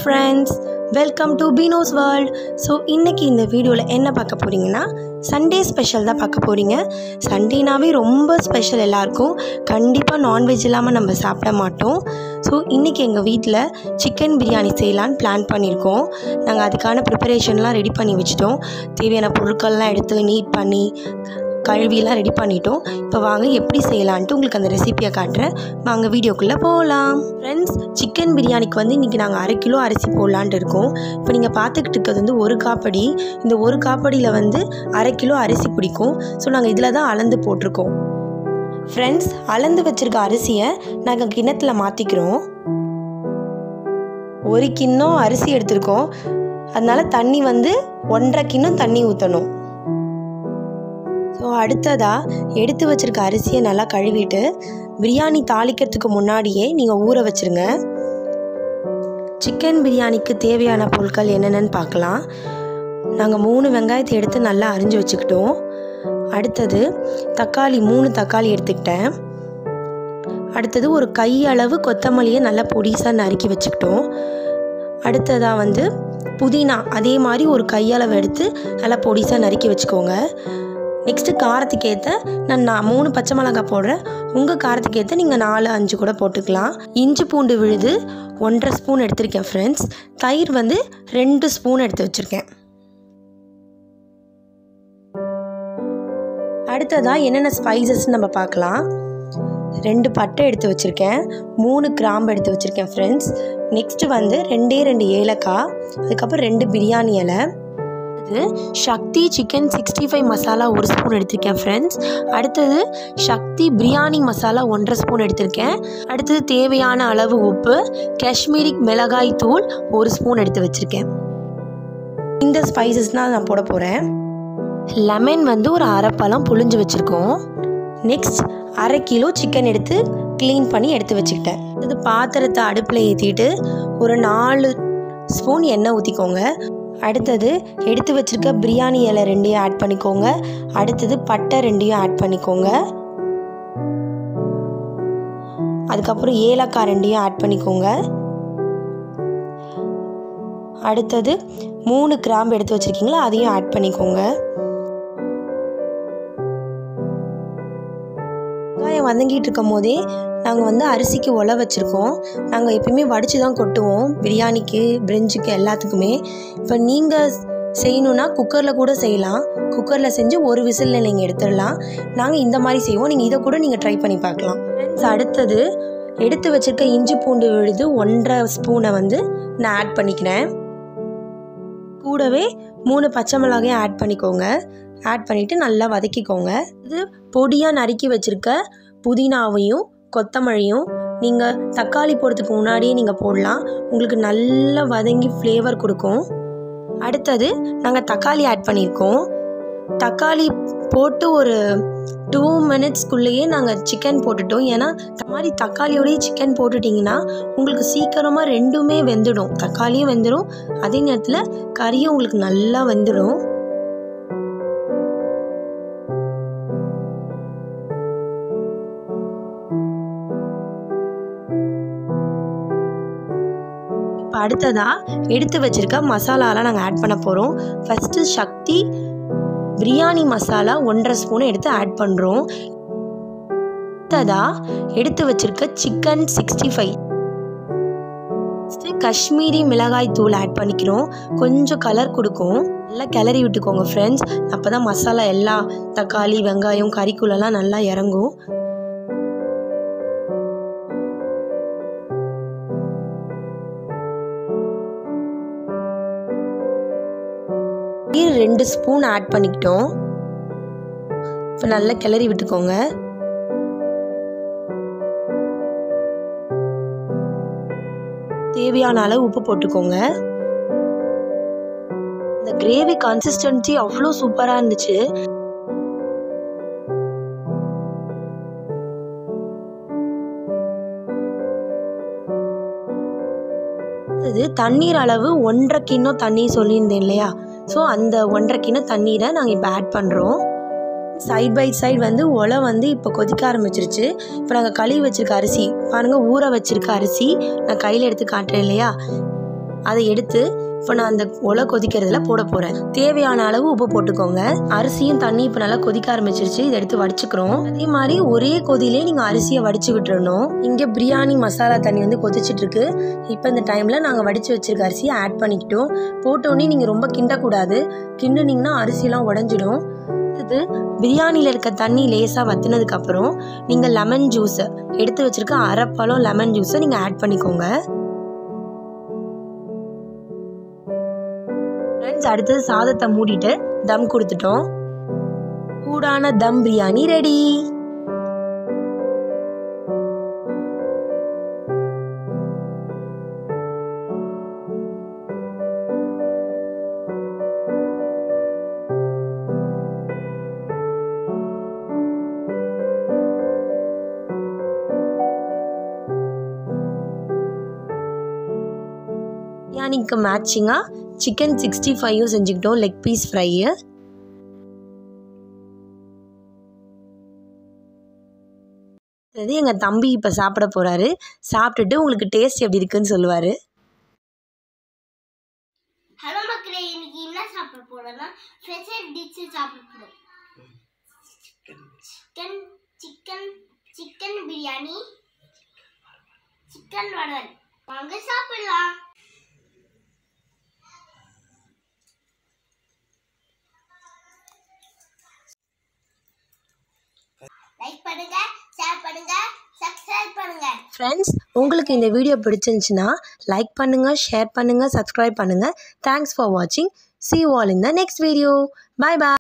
friends welcome to பீனோஸ் world so இன்றைக்கி இந்த வீடியோவில் என்ன பார்க்க போகிறீங்கன்னா சண்டே ஸ்பெஷல் தான் பார்க்க போகிறீங்க சண்டேனாவே ரொம்ப ஸ்பெஷல் எல்லாருக்கும் கண்டிப்பாக நான்வெஜ் இல்லாமல் நம்ம சாப்பிட மாட்டோம் ஸோ இன்றைக்கி எங்கள் வீட்டில் சிக்கன் பிரியாணி செய்யலான்னு பிளான் பண்ணியிருக்கோம் நாங்கள் அதுக்கான ப்ரிப்பரேஷன்லாம் ரெடி பண்ணி வச்சுட்டோம் தேவையான பொருட்கள்லாம் எடுத்து நீட் பண்ணி கழுவிலாம் ரெடி பண்ணிட்டோம் இப்போ வாங்க எப்படி செய்யலான்ட்டு உங்களுக்கு அந்த ரெசிபியை காட்டுறேன் வாங்க வீடியோக்குள்ளே போகலாம் ஃப்ரெண்ட்ஸ் சிக்கன் பிரியாணிக்கு வந்து இன்றைக்கி நாங்கள் அரை கிலோ அரிசி போடலான்ட்டு இருக்கோம் இப்போ நீங்கள் பார்த்துக்கிட்டு இருக்கிறது வந்து ஒரு காப்படி இந்த ஒரு காப்படியில் வந்து அரை கிலோ அரிசி பிடிக்கும் ஸோ நாங்கள் இதில் தான் அளந்து போட்டிருக்கோம் ஃப்ரெண்ட்ஸ் அளந்து வச்சுருக்க அரிசியை நாங்கள் கிண்ணத்தில் மாற்றிக்கிறோம் ஒரு கிண்ணம் அரிசி எடுத்திருக்கோம் அதனால தண்ணி வந்து ஒன்றரை கிண்ணம் தண்ணி ஊற்றணும் ஸோ அடுத்ததாக எடுத்து வச்சுருக்க அரிசியை நல்லா கழுவிட்டு பிரியாணி தாளிக்கிறதுக்கு முன்னாடியே நீங்கள் ஊற வச்சுருங்க சிக்கன் பிரியாணிக்கு தேவையான பொருட்கள் என்னென்னு பார்க்கலாம் நாங்கள் மூணு வெங்காயத்தை எடுத்து நல்லா அரிஞ்சு வச்சுக்கிட்டோம் அடுத்தது தக்காளி மூணு தக்காளி எடுத்துக்கிட்டேன் அடுத்தது ஒரு கையளவு கொத்தமல்லியை நல்லா பொடிசாக நறுக்கி வச்சுக்கிட்டோம் அடுத்ததாக வந்து புதினா அதே மாதிரி ஒரு கையளவு எடுத்து நல்லா பொடிசாக நறுக்கி வச்சுக்கோங்க நெக்ஸ்ட்டு காரத்துக்கு ஏற்ற நான் நான் மூணு பச்சை மிளகாய் போடுறேன் உங்கள் காரத்துக்கு ஏற்ற நீங்கள் நாலு அஞ்சு கூட போட்டுக்கலாம் இஞ்சி பூண்டு விழுது ஒன்றரை ஸ்பூன் எடுத்திருக்கேன் ஃப்ரெண்ட்ஸ் தயிர் வந்து ரெண்டு ஸ்பூன் எடுத்து வச்சுருக்கேன் அடுத்ததாக என்னென்ன ஸ்பைசஸ் நம்ம பார்க்கலாம் ரெண்டு பட்டை எடுத்து வச்சுருக்கேன் மூணு கிராம்பு எடுத்து வச்சுருக்கேன் ஃப்ரெண்ட்ஸ் நெக்ஸ்ட்டு வந்து ரெண்டே ரெண்டு ஏலக்காய் அதுக்கப்புறம் ரெண்டு பிரியாணி இலை அடுத்தது Sakthi chicken sixty five masala ஒரு ஸ்பூன் எடுத்திருக்கேன் ஃப்ரெண்ட்ஸ் அடுத்தது சக்தி பிரியாணி மசாலா ஒன்றரை ஸ்பூன் எடுத்திருக்கேன் அடுத்தது தேவையான அளவு உப்பு காஷ்மீரி மிளகாய் தூள் ஒரு ஸ்பூன் எடுத்து வச்சுருக்கேன் இந்த ஸ்பைசஸ்னால் நான் போட போகிறேன் லெமன் வந்து ஒரு அரைப்பழம் புழிஞ்சு வச்சுருக்கோம் நெக்ஸ்ட் அரை கிலோ சிக்கன் எடுத்து க்ளீன் பண்ணி எடுத்து வச்சுக்கிட்டேன் இது பாத்திரத்தை அடுப்பில் ஏற்றிட்டு ஒரு நாலு ஸ்பூன் எண்ணெய் ஊற்றிக்கோங்க அடுத்தது எடுத்து வச்சுருக்க பிரியாணி இலை ரெண்டையும் ஆட் பண்ணிக்கோங்க அடுத்தது பட்டை ரெண்டையும் ஆட் பண்ணிக்கோங்க அதுக்கப்புறம் ஏலக்காய் ரெண்டையும் ஆட் பண்ணிக்கோங்க அடுத்தது மூணு கிராம்பு எடுத்து வச்சுருக்கீங்களா அதையும் ஆட் பண்ணிக்கோங்க வெங்காயம் வதங்கிட்டு இருக்கும் போதே நாங்கள் வந்து அரிசிக்கு ஒல வச்சுருக்கோம் நாங்கள் எப்பயுமே வடித்து தான் கொட்டுவோம் பிரியாணிக்கு பிரிஞ்சுக்கு எல்லாத்துக்குமே இப்போ நீங்கள் செய்யணுன்னா குக்கரில் கூட செய்யலாம் குக்கரில் செஞ்சு ஒரு விசிலில் நீங்கள் எடுத்துடலாம் நாங்கள் இந்த மாதிரி செய்வோம் நீங்கள் இதை கூட நீங்கள் ட்ரை பண்ணி பார்க்கலாம் ஃப்ரெண்ட்ஸ் அடுத்தது எடுத்து வச்சுருக்க இஞ்சி பூண்டு விழுது ஒன்றரை ஸ்பூனை வந்து நான் ஆட் பண்ணிக்கிறேன் கூடவே மூணு பச்சை மிளகாயும் ஆட் பண்ணிக்கோங்க ஆட் பண்ணிவிட்டு நல்லா வதக்கிக்கோங்க இது பொடியாக நறுக்கி வச்சுருக்க புதினாவையும் கொத்தமல்லியும் நீங்கள் தக்காளி போடுறதுக்கு முன்னாடியே நீங்கள் போடலாம் உங்களுக்கு நல்லா வதங்கி ஃப்ளேவர் கொடுக்கும் அடுத்தது நாங்கள் தக்காளி ஆட் பண்ணியிருக்கோம் தக்காளி போட்டு ஒரு டூ மினிட்ஸ்க்குள்ளேயே நாங்கள் சிக்கன் போட்டுட்டோம் ஏன்னா இந்த மாதிரி தக்காளியோடய சிக்கன் போட்டுட்டிங்கன்னா உங்களுக்கு சீக்கிரமாக ரெண்டுமே வெந்துடும் தக்காளியும் வெந்துடும் அதே நேரத்தில் கறியும் உங்களுக்கு நல்லா வெந்துடும் இப்போ அடுத்ததாக எடுத்து வச்சுருக்க மசாலாலாம் நாங்கள் ஆட் பண்ண போகிறோம் ஃபஸ்ட்டு சக்தி பிரியாணி மசாலா ஒன்றரை ஸ்பூன் எடுத்து ஆட் பண்ணுறோம் அடுத்ததாக எடுத்து வச்சுருக்க சிக்கன் சிக்ஸ்டி ஃபைவ் காஷ்மீரி மிளகாய் தூள் ஆட் பண்ணிக்கிறோம் கொஞ்சம் கலர் கொடுக்கும் நல்லா கிளறி விட்டுக்கோங்க ஃப்ரெண்ட்ஸ் அப்போ தான் மசாலா எல்லா தக்காளி வெங்காயம் கறிக்குள்ளெல்லாம் நல்லா இறங்கும் தயிர் ரெண்டு ஸ்பூன் ஆட் பண்ணிக்கிட்டோம் இப்போ நல்லா கிளறி விட்டுக்கோங்க தேவையான அளவு உப்பு போட்டுக்கோங்க இந்த கிரேவி கன்சிஸ்டன்சி அவ்வளோ சூப்பராக இருந்துச்சு இது தண்ணீர் அளவு ஒன்றரை கிண்ணம் தண்ணி சொல்லியிருந்தேன் இல்லையா ஸோ அந்த ஒன்றரை கிண்ணம் தண்ணீரை நாங்கள் இப்போ ஆட் பண்ணுறோம் சைட் பை சைடு வந்து ஒலை வந்து இப்போ கொதிக்க ஆரம்பிச்சிருச்சு இப்போ நாங்கள் கழுவி வச்சிருக்க அரிசி பாருங்கள் ஊற வச்சிருக்க அரிசி நான் கையில் எடுத்து காட்டுறேன் இல்லையா அதை எடுத்து இப்போ நான் அந்த உலை கொதிக்கிறதுல போட போகிறேன் தேவையான அளவு உப்பு போட்டுக்கோங்க அரிசியும் தண்ணி இப்போ நல்லா கொதிக்க ஆரம்பிச்சிருச்சு இதை எடுத்து வடிச்சுக்கிறோம் அதே மாதிரி ஒரே கொதியிலே நீங்கள் அரிசியை வடிச்சு விட்டுறணும் இங்கே பிரியாணி மசாலா தண்ணி வந்து கொதிச்சிட்டு இருக்கு இப்போ இந்த டைமில் நாங்கள் வடித்து வச்சிருக்க அரிசியை ஆட் பண்ணிக்கிட்டோம் போட்டோடனே நீங்கள் ரொம்ப கிண்டக்கூடாது கிண்டுனீங்கன்னா அரிசிலாம் உடஞ்சிடும் அடுத்தது பிரியாணியில் இருக்க தண்ணி லேசாக வற்றினதுக்கப்புறம் நீங்கள் லெமன் ஜூஸை எடுத்து வச்சிருக்க அரை பழம் லெமன் ஜூஸை நீங்கள் ஆட் பண்ணிக்கோங்க ஃப்ரெண்ட்ஸ் அடுத்தது சாதத்தை மூடிட்டு தம் கொடுத்துட்டோம் சூடான தம் பிரியாணி ரெடி பிரியாணிக்கு மேட்சிங்காக சிக்கன் சிக்ஸ்டி ஃபைவும் செஞ்சுக்கிட்டோம் லெக் பீஸ் ஃப்ரையு அது எங்கள் தம்பி இப்போ சாப்பிட போகிறாரு சாப்பிட்டுட்டு உங்களுக்கு டேஸ்ட் எப்படி இருக்குன்னு சொல்லுவார் ஹலோ மக்களே இன்னைக்கு என்ன சாப்பிட போறோம்னா ஸ்பெஷல் டிஷ் சாப்பிட போறோம் chicken chicken chicken biryani chicken வடல் வாங்க சாப்பிடலாம் லைக் பண்ணுங்க ஷேர் பண்ணுங்க சப்ஸ்கிரைப் பண்ணுங்க ஃப்ரெண்ட்ஸ் உங்களுக்கு இந்த வீடியோ பிடிச்சிருந்துச்சுன்னா லைக் பண்ணுங்கள் ஷேர் பண்ணுங்கள் சப்ஸ்கிரைப் பண்ணுங்கள் தேங்க்ஸ் ஃபார் வாட்சிங் see you all in the next video bye bye